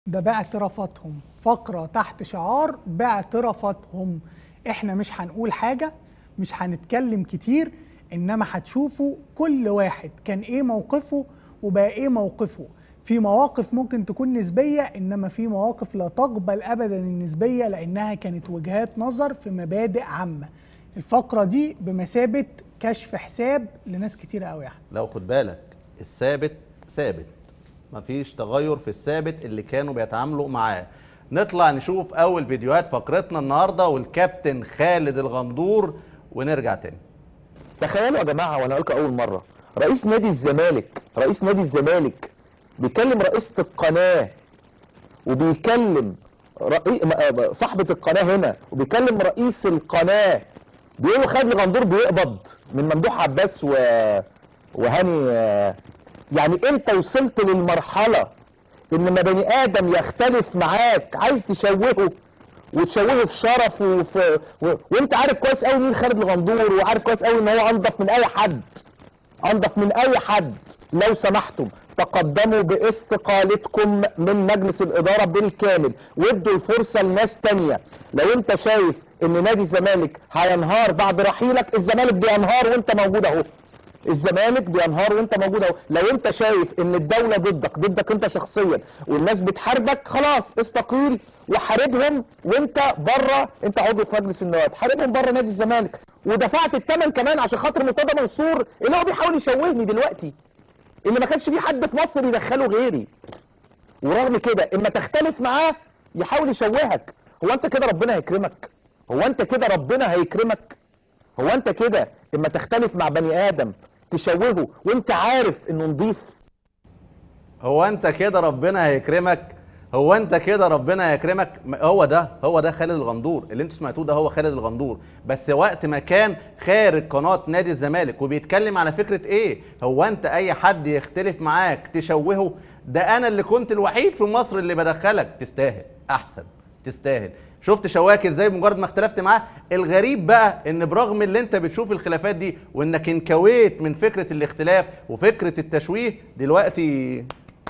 ده باعترافاتهم فقرة تحت شعار باعترافاتهم احنا مش هنقول حاجة مش هنتكلم كتير انما هتشوفوا كل واحد كان ايه موقفه وبقى ايه موقفه في مواقف ممكن تكون نسبية انما في مواقف لا تقبل ابدا النسبية لانها كانت وجهات نظر في مبادئ عامة الفقرة دي بمثابة كشف حساب لناس كتير قوي يعني لو خد بالك الثابت ثابت مفيش تغير في الثابت اللي كانوا بيتعاملوا معاه نطلع نشوف اول فيديوهات فقرتنا النهارده والكابتن خالد الغندور ونرجع تاني تخيلوا يا جماعه وانا اقول اول مره رئيس نادي الزمالك رئيس نادي الزمالك بيكلم رئيسه القناه وبيكلم رئي... م- صاحبه القناه هنا وبيكلم رئيس القناه بيقولوا خالد الغندور بيقبض من ممدوح عباس و... وهاني آه، يعني انت وصلت للمرحله ان ما بني ادم يختلف معاك عايز تشوهه وتشوهه في شرفه وفي و... وانت عارف كويس قوي مين خالد الغندور وعارف كويس قوي ان هو انضف من اي حد انضف من اي حد لو سمحتم تقدموا باستقالتكم من مجلس الاداره بالكامل وادوا الفرصه لناس تانية لو انت شايف ان نادي الزمالك هينهار بعد رحيلك الزمالك بينهار وانت موجود اهو الزمالك بينهار وانت موجود اهو لو انت شايف ان الدوله ضدك ضدك انت شخصيا والناس بتحاربك خلاص استقيل وحاربهم وانت بره انت عضو في مجلس النواب حاربهم بره نادي الزمالك ودفعت الثمن كمان عشان خاطر مرتضى منصور اللي هو بيحاول يشوهني دلوقتي اللي ما كانش في حد في مصر يدخله غيري ورغم كده اما تختلف معاه يحاول يشوهك هو انت كده ربنا هيكرمك هو انت كده ربنا هيكرمك هو انت كده اما تختلف مع بني ادم تشوهه وانت عارف انه نضيف هو انت كده ربنا هيكرمك هو انت كده ربنا هيكرمك م- هو ده هو ده خالد الغندور اللي انتوا سمعتوه ده هو خالد الغندور بس وقت ما كان خارج قناه نادي الزمالك وبيتكلم على فكره ايه هو انت اي حد يختلف معاك تشوهه ده انا اللي كنت الوحيد في مصر اللي بدخلك تستاهل احسن تستاهل شفت شواك ازاي مجرد ما اختلفت معاه الغريب بقى ان برغم اللي انت بتشوف الخلافات دي وانك انكويت من فكره الاختلاف وفكره التشويه دلوقتي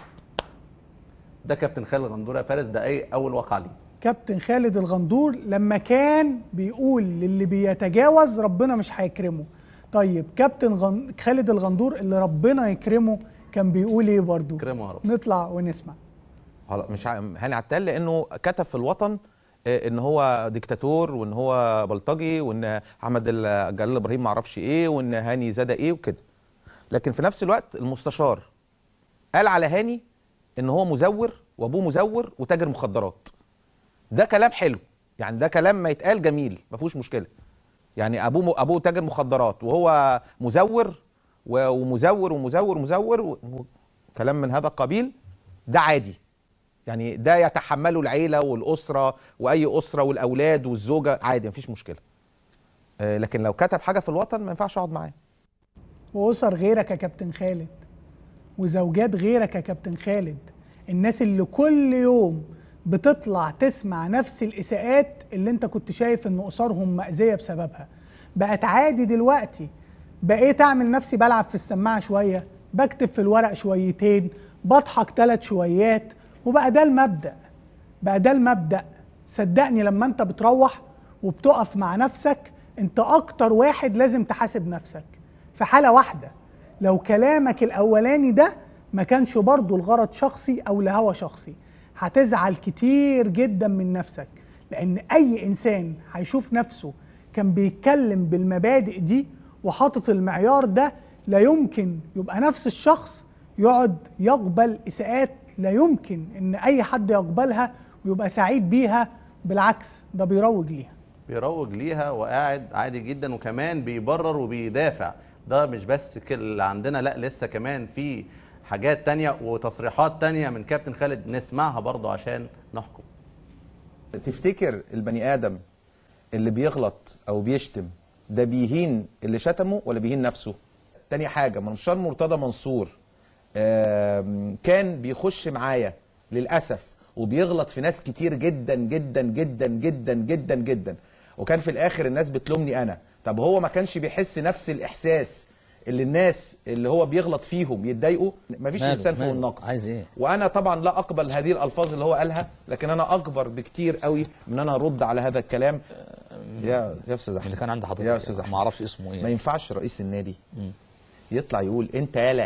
ده كابتن خالد غندور يا فارس ده ايه اول واقعه ليه كابتن خالد الغندور لما كان بيقول للي بيتجاوز ربنا مش هيكرمه طيب كابتن غن... خالد الغندور اللي ربنا يكرمه كان بيقول ايه برضه كرمه يا رب نطلع ونسمع خلاص مش ع- هاني عتال لانه كتب في الوطن آه، ان هو ديكتاتور وان هو بلطجي وان احمد ال- جلال ابراهيم معرفش ايه وان هاني زاد ايه وكده لكن في نفس الوقت المستشار قال على هاني ان هو مزور وابوه مزور وتاجر مخدرات ده كلام حلو يعني ده كلام ما يتقال جميل ما فيهوش مشكله يعني ابوه ابوه تاجر مخدرات وهو مزور و- ومزور ومزور ومزور و- و- كلام من هذا القبيل ده عادي يعني ده يتحمله العيله والاسره واي اسره والاولاد والزوجه عادي مفيش مشكله آه، لكن لو كتب حاجه في الوطن ما ينفعش اقعد معاه واسر غيرك يا كابتن خالد وزوجات غيرك يا كابتن خالد الناس اللي كل يوم بتطلع تسمع نفس الاساءات اللي انت كنت شايف ان اسرهم مأذية بسببها بقت عادي دلوقتي بقيت اعمل نفسي بلعب في السماعة شوية بكتب في الورق شويتين بضحك ثلاث شويات وبقى ده المبدأ بقى ده المبدأ صدقني لما انت بتروح وبتقف مع نفسك انت اكتر واحد لازم تحاسب نفسك في حالة واحدة لو كلامك الاولاني ده ما كانش برضه الغرض شخصي او لهوى شخصي هتزعل كتير جدا من نفسك لان اي انسان هيشوف نفسه كان بيتكلم بالمبادئ دي وحاطط المعيار ده لا يمكن يبقى نفس الشخص يقعد يقبل اساءات لا يمكن ان اي حد يقبلها ويبقى سعيد بيها بالعكس ده بيروج ليها بيروج ليها وقاعد عادي جدا وكمان بيبرر وبيدافع ده مش بس كل اللي عندنا لا لسه كمان في حاجات تانية وتصريحات تانية من كابتن خالد نسمعها برضه عشان نحكم تفتكر البني ادم اللي بيغلط او بيشتم ده بيهين اللي شتمه ولا بيهين نفسه تاني حاجه منشار مرتضى منصور آم، كان بيخش معايا للاسف وبيغلط في ناس كتير جدا جدا جدا جدا جدا جدا وكان في الاخر الناس بتلومني انا طب هو ما كانش بيحس نفس الاحساس اللي الناس اللي هو بيغلط فيهم يتضايقوا مفيش ماله؟ انسان فوق ماله؟ النقد عايز ايه؟ وانا طبعا لا اقبل هذه الالفاظ اللي هو قالها لكن انا اكبر بكتير قوي من انا ارد على هذا الكلام يا يا استاذ احمد اللي كان عند حضرتك يا استاذ احمد ما اعرفش اسمه ما ايه ينفعش رئيس النادي يطلع يقول انت يالا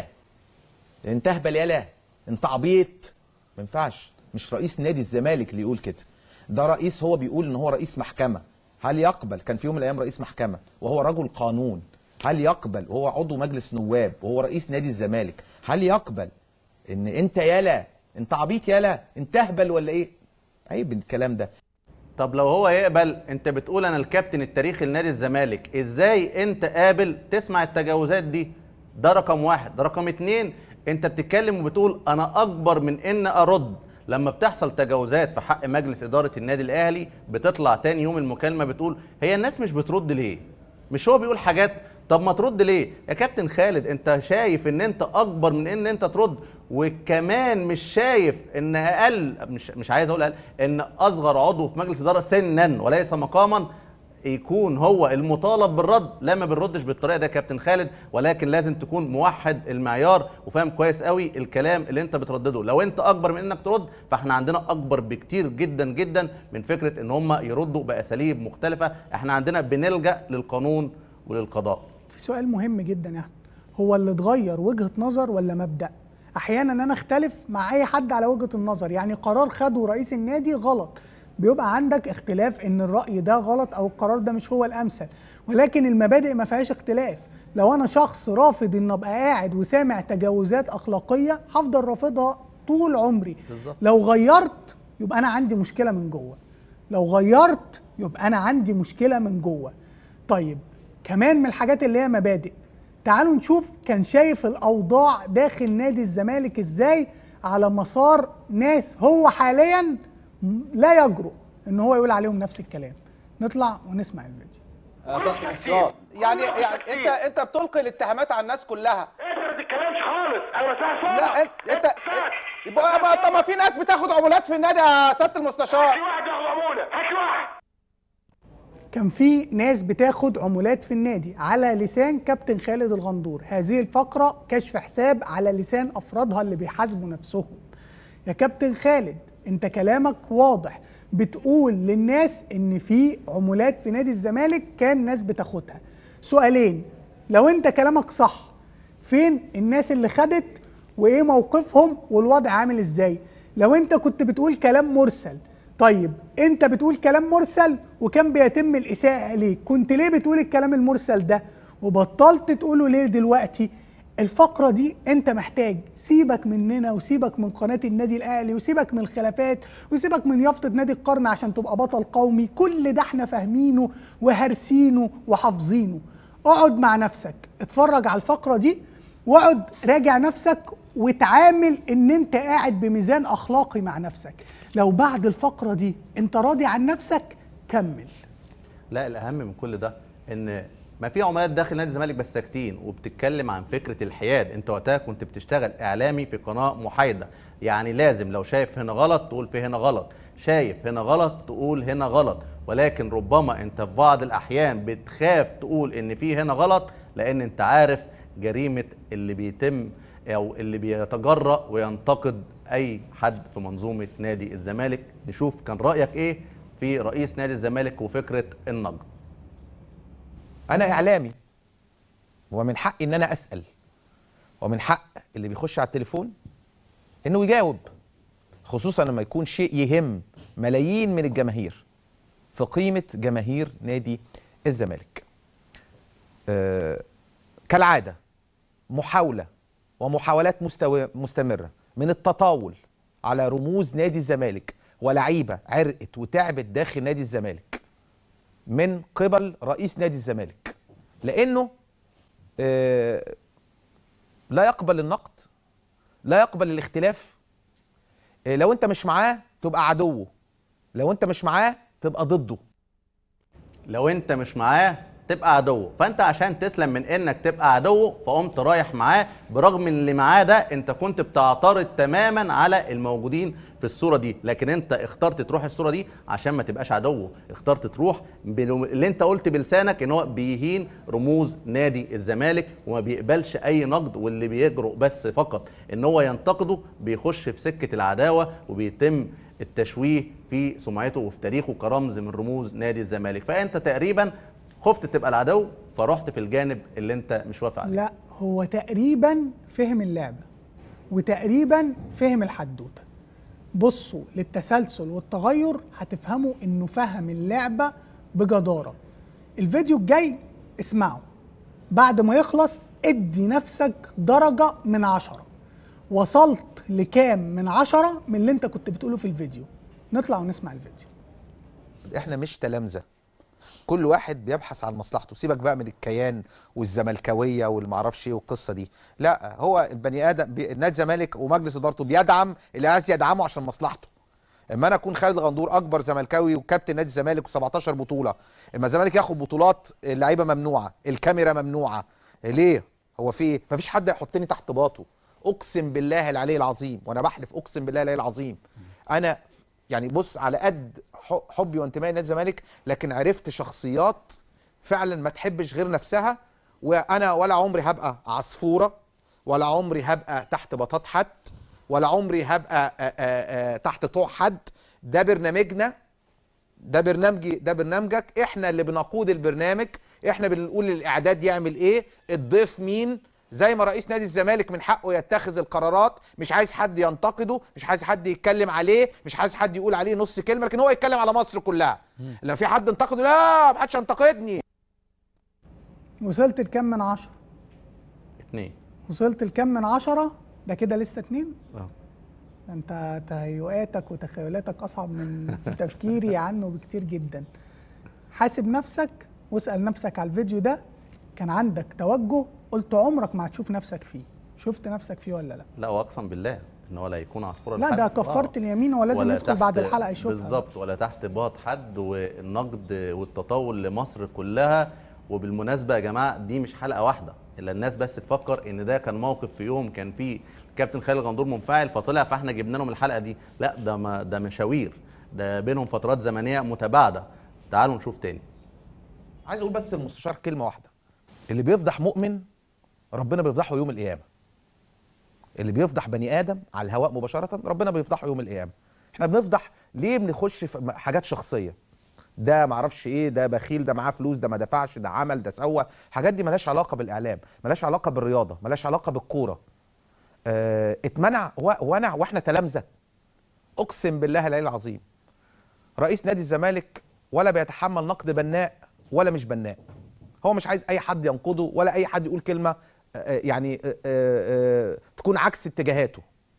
انت اهبل يالا انت عبيط ما ينفعش مش رئيس نادي الزمالك اللي يقول كده ده رئيس هو بيقول ان هو رئيس محكمه هل يقبل كان في يوم من الايام رئيس محكمه وهو رجل قانون هل يقبل وهو عضو مجلس نواب وهو رئيس نادي الزمالك هل يقبل ان انت يالا انت عبيط يالا انت اهبل ولا ايه عيب الكلام ده طب لو هو يقبل انت بتقول انا الكابتن التاريخي لنادي الزمالك ازاي انت قابل تسمع التجاوزات دي ده رقم واحد ده رقم اتنين انت بتتكلم وبتقول انا اكبر من ان ارد لما بتحصل تجاوزات في حق مجلس اداره النادي الاهلي بتطلع تاني يوم المكالمه بتقول هي الناس مش بترد ليه مش هو بيقول حاجات طب ما ترد ليه يا كابتن خالد انت شايف ان انت اكبر من ان انت ترد وكمان مش شايف ان اقل مش مش عايز اقول اقل ان اصغر عضو في مجلس اداره سنا وليس مقاما يكون هو المطالب بالرد لا ما بنردش بالطريقه ده يا كابتن خالد ولكن لازم تكون موحد المعيار وفاهم كويس قوي الكلام اللي انت بتردده لو انت اكبر من انك ترد فاحنا عندنا اكبر بكتير جدا جدا من فكره ان هم يردوا باساليب مختلفه احنا عندنا بنلجا للقانون وللقضاء في سؤال مهم جدا يا احمد هو اللي اتغير وجهه نظر ولا مبدا احيانا انا اختلف مع اي حد على وجهه النظر يعني قرار خده رئيس النادي غلط بيبقى عندك اختلاف ان الراي ده غلط او القرار ده مش هو الامثل ولكن المبادئ ما فيهاش اختلاف لو انا شخص رافض ان ابقى قاعد وسامع تجاوزات اخلاقيه هفضل رافضها طول عمري بالظبط. لو غيرت يبقى انا عندي مشكله من جوه لو غيرت يبقى انا عندي مشكله من جوه طيب كمان من الحاجات اللي هي مبادئ تعالوا نشوف كان شايف الاوضاع داخل نادي الزمالك ازاي على مسار ناس هو حاليا م- لا يجرؤ ان هو يقول عليهم نفس الكلام نطلع ونسمع الفيديو يا سيادة الانتصار يعني يعني انت انت بتلقي الاتهامات على الناس كلها انت ما تتكلمش خالص انا بسمع صوتك لا انت انت يبقى ما- طب ما في ناس بتاخد عمولات في النادي يا سياده المستشار هات لي واحد ياخد عموله هات لي واحد كان في ناس بتاخد عمولات في النادي على لسان كابتن خالد الغندور هذه الفقرة كشف حساب على لسان أفرادها اللي بيحاسبوا نفسهم يا كابتن خالد انت كلامك واضح بتقول للناس ان في عمولات في نادي الزمالك كان ناس بتاخدها سؤالين لو انت كلامك صح فين الناس اللي خدت وايه موقفهم والوضع عامل ازاي لو انت كنت بتقول كلام مرسل طيب انت بتقول كلام مرسل وكان بيتم الاساءه اليك كنت ليه بتقول الكلام المرسل ده وبطلت تقوله ليه دلوقتي الفقرة دي انت محتاج سيبك مننا وسيبك من قناة النادي الاهلي وسيبك من الخلافات وسيبك من يافطة نادي القرن عشان تبقى بطل قومي كل ده احنا فاهمينه وهارسينه وحافظينه اقعد مع نفسك اتفرج على الفقرة دي واقعد راجع نفسك وتعامل ان انت قاعد بميزان اخلاقي مع نفسك لو بعد الفقرة دي انت راضي عن نفسك كمل لا الاهم من كل ده ان ما في عملات داخل نادي الزمالك بس ساكتين وبتتكلم عن فكره الحياد انت وقتها كنت بتشتغل اعلامي في قناه محايده يعني لازم لو شايف هنا غلط تقول في هنا غلط شايف هنا غلط تقول هنا غلط ولكن ربما انت في بعض الاحيان بتخاف تقول ان في هنا غلط لان انت عارف جريمه اللي بيتم او اللي بيتجرأ وينتقد اي حد في منظومه نادي الزمالك نشوف كان رايك ايه في رئيس نادي الزمالك وفكره النقد انا اعلامي ومن حقي ان انا اسال ومن حق اللي بيخش على التليفون انه يجاوب خصوصا لما يكون شيء يهم ملايين من الجماهير في قيمه جماهير نادي الزمالك آه كالعاده محاوله ومحاولات مستوى مستمره من التطاول على رموز نادي الزمالك ولعيبه عرقت وتعبت داخل نادي الزمالك من قبل رئيس نادي الزمالك لانه آه، لا يقبل النقد لا يقبل الاختلاف آه، لو انت مش معاه تبقى عدوه لو انت مش معاه تبقى ضده لو انت مش معاه تبقى عدو فانت عشان تسلم من انك تبقى عدو فقمت رايح معاه برغم ان اللي معاه ده انت كنت بتعترض تماما على الموجودين في الصوره دي لكن انت اخترت تروح الصوره دي عشان ما تبقاش عدو اخترت تروح بال- اللي انت قلت بلسانك ان هو بيهين رموز نادي الزمالك وما بيقبلش اي نقد واللي بيجرؤ بس فقط ان هو ينتقده بيخش في سكه العداوه وبيتم التشويه في سمعته وفي تاريخه كرمز من رموز نادي الزمالك فانت تقريبا خفت تبقى العدو فرحت في الجانب اللي انت مش وافق عليه لا هو تقريبا فهم اللعبه وتقريبا فهم الحدوته بصوا للتسلسل والتغير هتفهموا انه فهم اللعبه بجداره الفيديو الجاي اسمعوا بعد ما يخلص ادي نفسك درجه من عشرة وصلت لكام من عشرة من اللي انت كنت بتقوله في الفيديو نطلع ونسمع الفيديو احنا مش تلامذه كل واحد بيبحث عن مصلحته سيبك بقى من الكيان والزملكاويه والمعرفش ايه والقصه دي لا هو البني ادم بي... نادي الزمالك ومجلس ادارته بيدعم اللي عايز يدعمه عشان مصلحته اما انا اكون خالد غندور اكبر زملكاوي وكابتن نادي الزمالك و17 بطوله اما الزمالك ياخد بطولات اللعيبه ممنوعه الكاميرا ممنوعه ليه هو في ايه مفيش حد هيحطني تحت باطه اقسم بالله العلي العظيم وانا بحلف اقسم بالله العلي العظيم انا يعني بص على قد ح- حبي وانتمائي لنادي الزمالك لكن عرفت شخصيات فعلا ما تحبش غير نفسها وانا ولا عمري هبقى عصفوره ولا عمري هبقى تحت بطاط حد ولا عمري هبقى آآ آآ تحت طوع حد ده برنامجنا ده برنامجي ده برنامجك احنا اللي بنقود البرنامج احنا بنقول للاعداد يعمل ايه الضيف مين زي ما رئيس نادي الزمالك من حقه يتخذ القرارات مش عايز حد ينتقده مش عايز حد يتكلم عليه مش عايز حد يقول عليه نص كلمه لكن هو يتكلم على مصر كلها لو في حد انتقده لا ما حدش ينتقدني وصلت لكام من عشرة اتنين وصلت لكام من عشرة ده كده لسه اتنين اه ده انت تهيؤاتك وتخيلاتك اصعب من تفكيري عنه بكتير جدا حاسب نفسك واسال نفسك على الفيديو ده كان عندك توجه قلت عمرك ما هتشوف نفسك فيه شفت نفسك فيه ولا لا لا واقسم بالله ان هو لا يكون عصفوره لا لحد. ده كفرت آه. اليمين هو لازم ولا يدخل بعد تحت- الحلقه يشوفها بالظبط ولا تحت باط حد والنقد والتطاول لمصر كلها وبالمناسبه يا جماعه دي مش حلقه واحده الا الناس بس تفكر ان ده كان موقف في يوم كان فيه كابتن خالد غندور منفعل فطلع فاحنا جبنا لهم الحلقه دي لا ده ما ده مشاوير ده بينهم فترات زمنيه متباعده تعالوا نشوف تاني عايز اقول بس المستشار كلمه واحده اللي بيفضح مؤمن ربنا بيفضحه يوم القيامه اللي بيفضح بني ادم على الهواء مباشره ربنا بيفضحه يوم القيامه احنا بنفضح ليه بنخش في حاجات شخصيه ده معرفش ايه ده بخيل ده معاه فلوس ده ما دفعش ده عمل ده سوى الحاجات دي ملهاش علاقه بالاعلام ملهاش علاقه بالرياضه ملهاش علاقه بالكوره اه اتمنع و- وانا واحنا تلامذه اقسم بالله العلي العظيم رئيس نادي الزمالك ولا بيتحمل نقد بناء ولا مش بناء هو مش عايز اي حد ينقده ولا اي حد يقول كلمه آه، آه، يعني آه، آه، تكون عكس اتجاهاته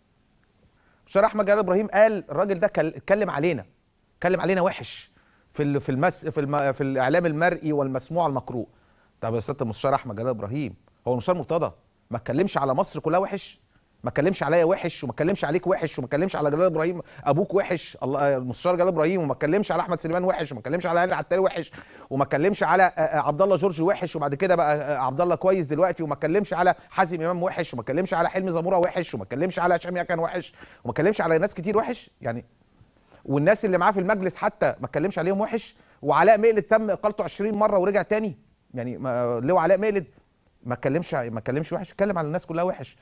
مستشار احمد جلال ابراهيم قال الراجل ده كل- اتكلم علينا اتكلم علينا وحش في ال- في المس في الم في الاعلام المرئي والمسموع المقروء طب يا سياده المستشار احمد جلال ابراهيم هو المستشار مرتضى ما اتكلمش على مصر كلها وحش ما اتكلمش عليا وحش وما اتكلمش عليك وحش وما اتكلمش على جلال ابراهيم ابوك وحش الله المستشار جلال ابراهيم وما اتكلمش على احمد سليمان وحش وما اتكلمش على علي عتالي وحش وما اتكلمش على آه، آه، عبد الله جورج وحش وبعد كده بقى آه، عبد الله كويس دلوقتي وما اتكلمش على حازم امام وحش وما اتكلمش على حلمي زموره وحش وما اتكلمش على هشام يكن وحش وما اتكلمش على ناس كتير وحش يعني والناس اللي معاه في المجلس حتى ما اتكلمش عليهم وحش وعلاء مقلد تم اقالته 20 مره ورجع تاني يعني ما لو علاء مقلد ما اتكلمش ما اتكلمش وحش اتكلم على الناس كلها وحش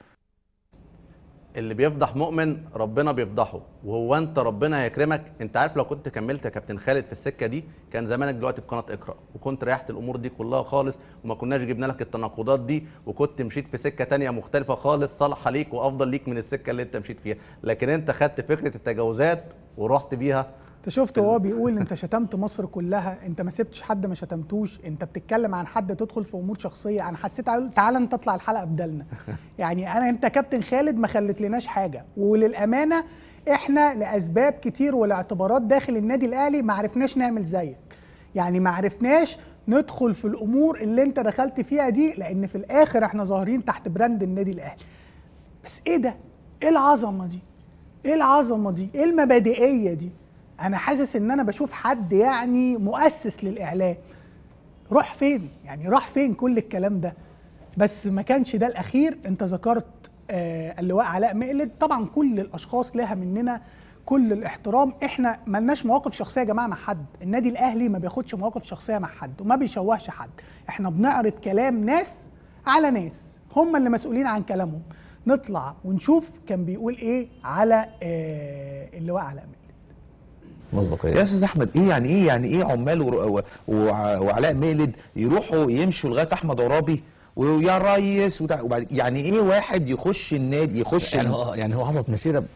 اللي بيفضح مؤمن ربنا بيفضحه وهو انت ربنا هيكرمك انت عارف لو كنت كملت يا كابتن خالد في السكه دي كان زمانك دلوقتي في قناه اقرا وكنت ريحت الامور دي كلها خالص وما كناش جبنا لك التناقضات دي وكنت مشيت في سكه تانية مختلفه خالص صالحه ليك وافضل ليك من السكه اللي انت مشيت فيها لكن انت خدت فكره التجاوزات ورحت بيها انت شفت وهو بيقول انت شتمت مصر كلها انت ما سبتش حد ما شتمتوش انت بتتكلم عن حد تدخل في امور شخصيه انا حسيت اقول تعالى انت اطلع الحلقه بدلنا يعني انا انت كابتن خالد ما خلتلناش حاجه وللامانه احنا لاسباب كتير والاعتبارات داخل النادي الاهلي ما عرفناش نعمل زيك يعني ما عرفناش ندخل في الامور اللي انت دخلت فيها دي لان في الاخر احنا ظاهرين تحت براند النادي الاهلي بس ايه ده ايه العظمه دي ايه العظمه دي ايه المبادئيه دي انا حاسس ان انا بشوف حد يعني مؤسس للاعلام روح فين يعني راح فين كل الكلام ده بس ما كانش ده الاخير انت ذكرت آه اللواء علاء مقلد طبعا كل الاشخاص لها مننا كل الاحترام احنا ملناش مواقف شخصيه يا جماعه مع حد النادي الاهلي ما بياخدش مواقف شخصيه مع حد وما بيشوهش حد احنا بنعرض كلام ناس على ناس هم اللي مسؤولين عن كلامهم نطلع ونشوف كان بيقول ايه على آه اللواء علاء مقلد مصداقيه يا استاذ احمد ايه يعني ايه يعني ايه عمال ور- و- وع- وعلاء مقلد يروحوا يمشوا لغايه احمد عرابي ويا ريس وتع- وبعد يعني ايه واحد يخش النادي يخش يعني هو يعني هو حصلت مسيره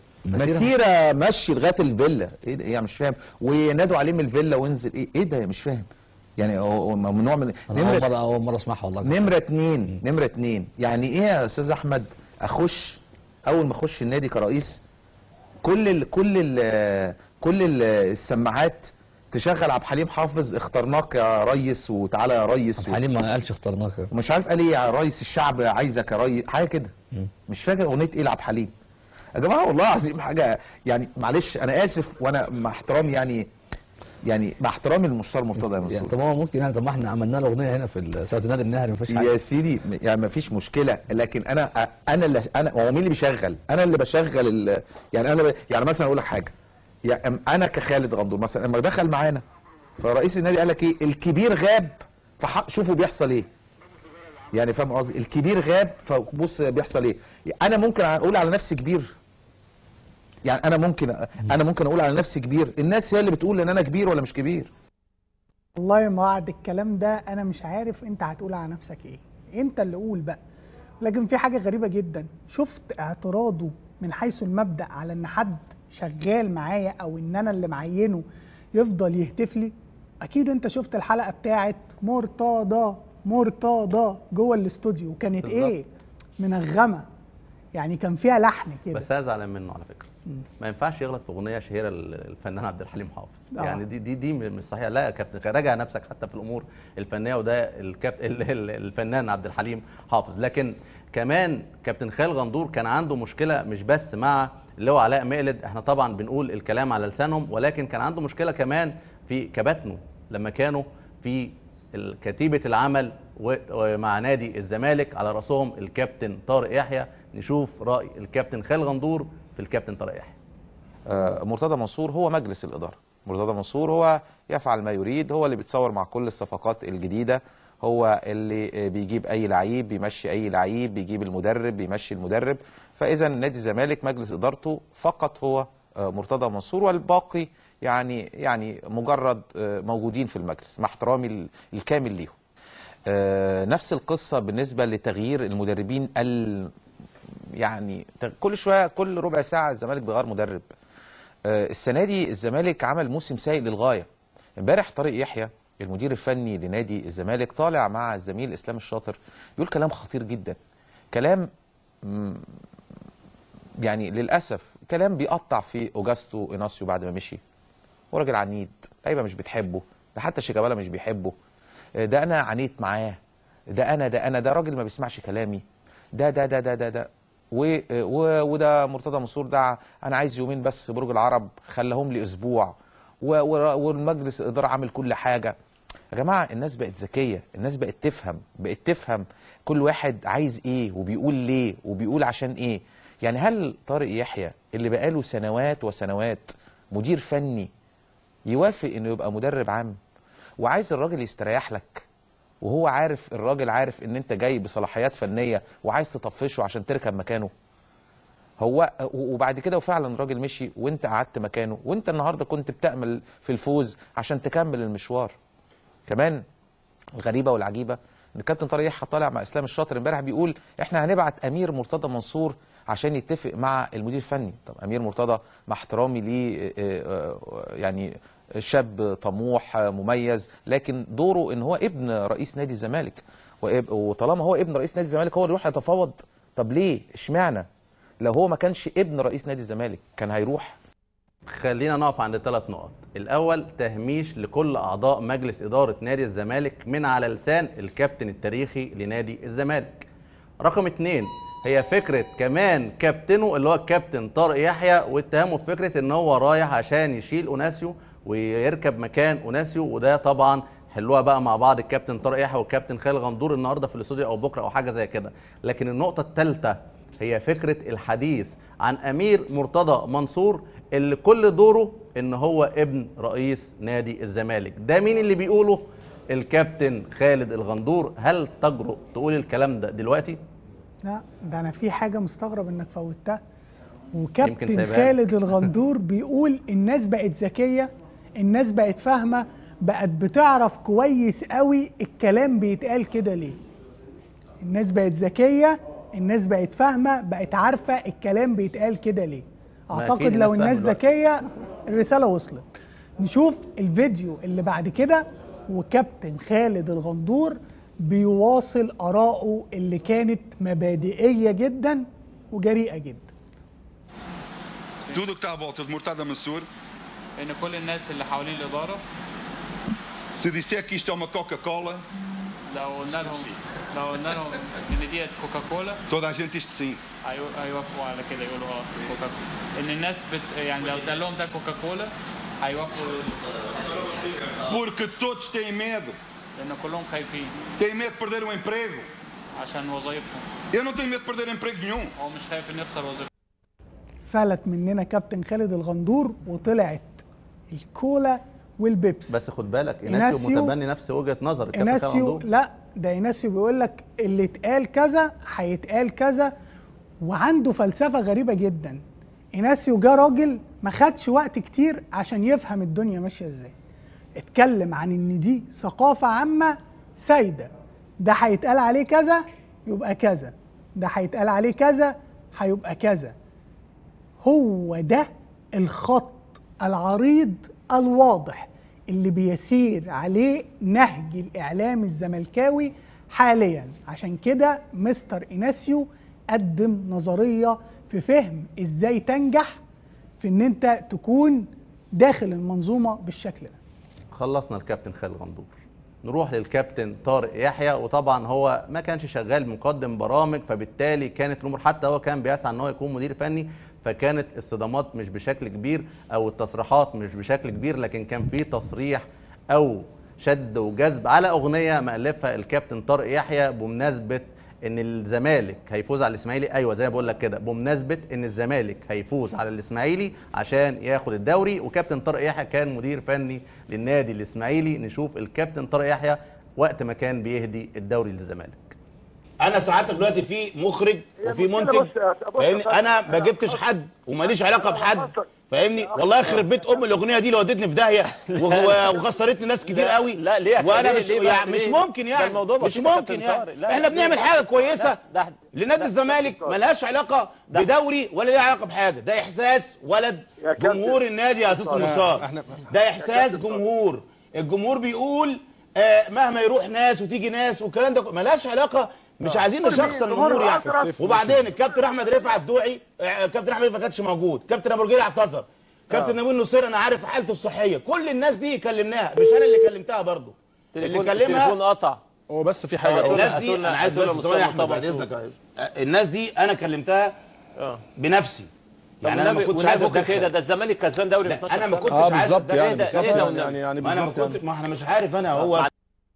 مسيره مشي لغايه الفيلا ايه ده يعني مش فاهم وينادوا عليه من الفيلا وانزل ايه ايه ده مش فاهم يعني هو هو ممنوع من انا اول نمره مره اول مره اسمعها والله نمره اتنين نمره اتنين يعني ايه يا استاذ احمد اخش اول ما اخش النادي كرئيس كل ال كل ال كل ال السماعات تشغل عبد الحليم حافظ اخترناك يا ريس وتعالى يا ريس عبد الحليم ما قالش اخترناك ومش عارف قال ايه يا ريس الشعب عايزك يا ريس حاجه كده مش فاكر اغنيه ايه لعبد الحليم يا جماعه والله العظيم حاجه يعني معلش انا اسف وانا مع احترامي يعني يعني مع احترامي للمستشار مرتضى يا يعني منصور طب ما هو ممكن يعني طب ما احنا عملنا له اغنيه هنا في ساعه النادي النهري ما فيش يا حاجه سيدي يعني ما فيش مشكله لكن انا انا اللي انا هو مين اللي بيشغل انا اللي بشغل ال يعني انا ب... يعني مثلا اقول لك حاجه يعني انا كخالد غندور مثلا لما دخل معانا فرئيس النادي قال لك ايه الكبير غاب فح... شوفوا بيحصل ايه يعني فاهم قصدي الكبير غاب فبص بيحصل ايه انا ممكن اقول على نفسي كبير يعني انا ممكن انا ممكن اقول على نفسي كبير الناس هي اللي بتقول ان انا كبير ولا مش كبير والله ما بعد الكلام ده انا مش عارف انت هتقول على نفسك ايه انت اللي قول بقى لكن في حاجه غريبه جدا شفت اعتراضه من حيث المبدا على ان حد شغال معايا او ان انا اللي معينه يفضل يهتف لي اكيد انت شفت الحلقه بتاعت مرتضى مرتضى جوه الاستوديو كانت ايه منغمه يعني كان فيها لحن كده بس ازعل منه على فكره ما ينفعش يغلط في اغنيه شهيره الفنان عبد الحليم حافظ آه. يعني دي دي دي مش صحيحه لا يا كابتن راجع نفسك حتى في الامور الفنيه وده الكابت ال- ال- الفنان عبد الحليم حافظ لكن كمان كابتن خالد غندور كان عنده مشكله مش بس مع اللي هو علاء مقلد احنا طبعا بنقول الكلام على لسانهم ولكن كان عنده مشكله كمان في كباتنه لما كانوا في ال- كتيبه العمل و- ومع نادي الزمالك على راسهم الكابتن طارق يحيى نشوف راي الكابتن خالد غندور في الكابتن طارق يحيى آه، مرتضى منصور هو مجلس الإدارة مرتضى منصور هو يفعل ما يريد هو اللي بيتصور مع كل الصفقات الجديدة هو اللي آه، بيجيب أي لعيب بيمشي أي لعيب بيجيب المدرب بيمشي المدرب فإذا نادي الزمالك مجلس إدارته فقط هو آه، مرتضى منصور والباقي يعني يعني مجرد آه، موجودين في المجلس مع احترامي ال- الكامل ليهم آه، نفس القصة بالنسبة لتغيير المدربين ال يعني تغ- كل شويه كل ربع ساعه الزمالك بيغير مدرب آه، السنه دي الزمالك عمل موسم سيء للغايه امبارح طارق يحيى المدير الفني لنادي الزمالك طالع مع الزميل اسلام الشاطر بيقول كلام خطير جدا كلام مم، يعني للاسف كلام بيقطع في اوجاستو اناسيو بعد ما مشي هو راجل عنيد لعيبه مش بتحبه ده حتى شيكابالا مش بيحبه آه، ده انا عانيت معاه ده انا ده انا ده راجل ما بيسمعش كلامي ده ده ده ده ده, ده. و و وده مرتضى منصور ده انا عايز يومين بس برج العرب خلاهم لي اسبوع و و والمجلس الاداره عامل كل حاجه يا جماعه الناس بقت ذكيه الناس بقت تفهم بقت تفهم كل واحد عايز ايه وبيقول ليه وبيقول عشان ايه يعني هل طارق يحيى اللي بقاله سنوات وسنوات مدير فني يوافق انه يبقى مدرب عام وعايز الراجل يستريح لك وهو عارف الراجل عارف ان انت جاي بصلاحيات فنيه وعايز تطفشه عشان تركب مكانه هو وبعد كده وفعلا الراجل مشي وانت قعدت مكانه وانت النهارده كنت بتامل في الفوز عشان تكمل المشوار كمان الغريبه والعجيبه ان الكابتن طارق يحيى طالع مع اسلام الشاطر امبارح بيقول احنا هنبعت امير مرتضى منصور عشان يتفق مع المدير الفني طب امير مرتضى مع احترامي ليه آه، آه، يعني شاب طموح آه، مميز لكن دوره ان هو ابن رئيس نادي الزمالك وإب- وطالما هو ابن رئيس نادي الزمالك هو اللي يروح يتفاوض طب ليه اشمعنى لو هو ما كانش ابن رئيس نادي الزمالك كان هيروح خلينا نقف عند ثلاث نقط الاول تهميش لكل اعضاء مجلس اداره نادي الزمالك من على لسان الكابتن التاريخي لنادي الزمالك رقم اتنين هي فكره كمان كابتنه اللي هو الكابتن طارق يحيى واتهامه بفكره ان هو رايح عشان يشيل اوناسيو ويركب مكان اوناسيو وده طبعا حلوها بقى مع بعض الكابتن طارق يحيى والكابتن خالد غندور النهارده في الاستوديو او بكره او حاجه زي كده لكن النقطه الثالثه هي فكره الحديث عن امير مرتضى منصور اللي كل دوره ان هو ابن رئيس نادي الزمالك ده مين اللي بيقوله الكابتن خالد الغندور هل تجرؤ تقول الكلام ده دلوقتي لا ده انا في حاجه مستغرب انك فوتها يمكن وكابتن سايبها خالد الغندور بيقول الناس بقت ذكيه الناس بقت فاهمه بقت بتعرف كويس قوي الكلام بيتقال كده ليه الناس بقت ذكيه الناس بقت فاهمه بقت عارفه الكلام بيتقال كده ليه ما اعتقد أكيد لو الناس الناس فاهمة ذكيه الرساله وصلت نشوف الفيديو اللي بعد كده وكابتن خالد الغندور بيواصل آراءه اللي كانت مبادئية جدا وجريئة جدا Tudo que está à volta de Murtada Mansur, ان كل الناس اللي حوالين الاداره se disser que isto é uma Coca-Cola, لو قلنا لهم لو قلنا لهم ان ديت كوكاكولا toda a gente diz que sim. هيو- هيوافقوا على كده يقولوا اه كوكاكولا ان الناس بت يعني لو اتقال لهم ده كوكاكولا هيوافقوا يقولوا Porque todos têm medo. لان كلهم خايفين Têm medo de perder o emprego. عشان وظايفهم Eu não tenho medo de perder emprego nenhum. هو مش خايف انه يخسر وظيفته فلت مننا كابتن خالد الغندور وطلعت الكولا والبيبس بس خد بالك إناسيو- ايناسيو متبني نفس وجهه نظر الكابتن خالد اناسيو غندور. لا ده اناسيو بيقول لك اللي اتقال كذا هيتقال كذا وعنده فلسفه غريبه جدا اناسيو جه راجل ما خدش وقت كتير عشان يفهم الدنيا ماشيه ازاي اتكلم عن ان دي ثقافه عامه سايده ده هيتقال عليه كذا يبقى كذا ده هيتقال عليه كذا هيبقى كذا هو ده الخط العريض الواضح اللي بيسير عليه نهج الاعلام الزملكاوي حاليا عشان كده مستر ايناسيو قدم نظريه في فهم ازاي تنجح في ان انت تكون داخل المنظومه بالشكل ده خلصنا الكابتن خالد غندور نروح للكابتن طارق يحيى وطبعا هو ما كانش شغال مقدم برامج فبالتالي كانت الامور حتى هو كان بيسعى ان هو يكون مدير فني فكانت الصدامات مش بشكل كبير او التصريحات مش بشكل كبير لكن كان في تصريح او شد وجذب على اغنيه مالفها الكابتن طارق يحيى بمناسبه ان الزمالك هيفوز على الاسماعيلي ايوه زي ما بقول لك كده بمناسبه ان الزمالك هيفوز على الاسماعيلي عشان ياخد الدوري وكابتن طارق يحيى كان مدير فني للنادي الاسماعيلي نشوف الكابتن طارق يحيى وقت ما كان بيهدي الدوري للزمالك انا ساعتك دلوقتي في مخرج وفي المشكلة منتج بص يا- بص يا فاهمني فندم. انا ما جبتش حد وماليش علاقه بحد فاهمني والله يخرب بيت ام الاغنيه دي اللي ودتني في داهيه و- وخسرتني ناس كتير لا- قوي لا، ليه يا وانا كابتن؟ مش ليه بس يعني مش ليه؟ ممكن ده يعني الموضوع مش بسيط يا ممكن كابتن يعني طارق. لا، احنا ليه بنعمل بس؟ حاجه كويسه لا، ده- لنادي الزمالك ملهاش علاقه بدوري ولا ليها علاقه بحاجه ده احساس ولد يا كابتن. جمهور النادي يا استاذ مشار ده احساس جمهور الجمهور بيقول آه مهما يروح ناس وتيجي ناس والكلام ده ملهاش علاقه مش عايزين نشخصن جمهور الامور يعني الأطرف. وبعدين الكابتن احمد رفعت الدوعي آه، كابتن احمد رفعت ما كانش موجود كابتن ابو رجيل اعتذر كابتن نبيل نصير انا عارف حالته الصحيه كل الناس دي كلمناها مش انا اللي كلمتها برضو اللي تليفون كلمها تليفون قطع هو بس في حاجه هاتوا لنا- الناس دي هاتوا لنا- انا عايز هاتوا بس لنا ثواني يا مصطفى احمد بعد منصور. اذنك آه، الناس دي انا كلمتها اه بنفسي يعني انا ما والنبي- كنتش والنبي عايز ممكن كده اتدخل ده الزمالك كسبان دوري في لا 12 انا ما سنة. كنتش اه عايز بالظبط أتدخل. يعني إيه ده- بالظبط إيه ده يعني والنبي؟ يعني ما انا ما بالظبط يعني. كنت ما احنا مش عارف انا هو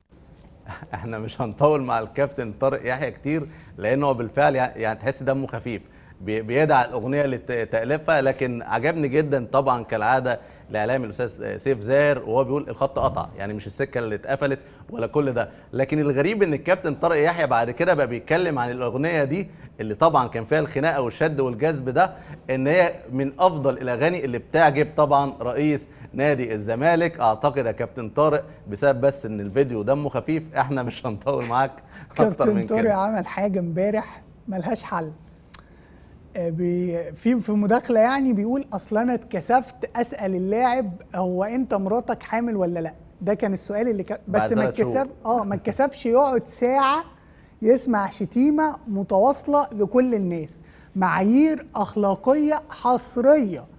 احنا مش هنطول مع الكابتن طارق يحيى كتير لان هو بالفعل يع- يعني تحس دمه خفيف بي- بيدعى الاغنيه اللي ت- تالفها لكن عجبني جدا طبعا كالعاده الاعلامي الاستاذ سيف زاهر وهو بيقول الخط قطع يعني مش السكه اللي اتقفلت ولا كل ده لكن الغريب ان الكابتن طارق يحيى بعد كده بقى بيتكلم عن الاغنيه دي اللي طبعا كان فيها الخناقه والشد والجذب ده ان هي من افضل الاغاني اللي بتعجب طبعا رئيس نادي الزمالك اعتقد يا كابتن طارق بسبب بس ان الفيديو دمه خفيف احنا مش هنطول معاك اكتر كابتن من طارق كده عمل حاجه امبارح ملهاش حل آه، بي- في في مداخله يعني بيقول اصل انا اتكسفت اسال اللاعب هو انت مراتك حامل ولا لا ده كان السؤال اللي كان بس بعد ما ثلاث شهور. اتكسف اه ما اتكسفش يقعد ساعه يسمع شتيمه متواصله لكل الناس معايير اخلاقيه حصريه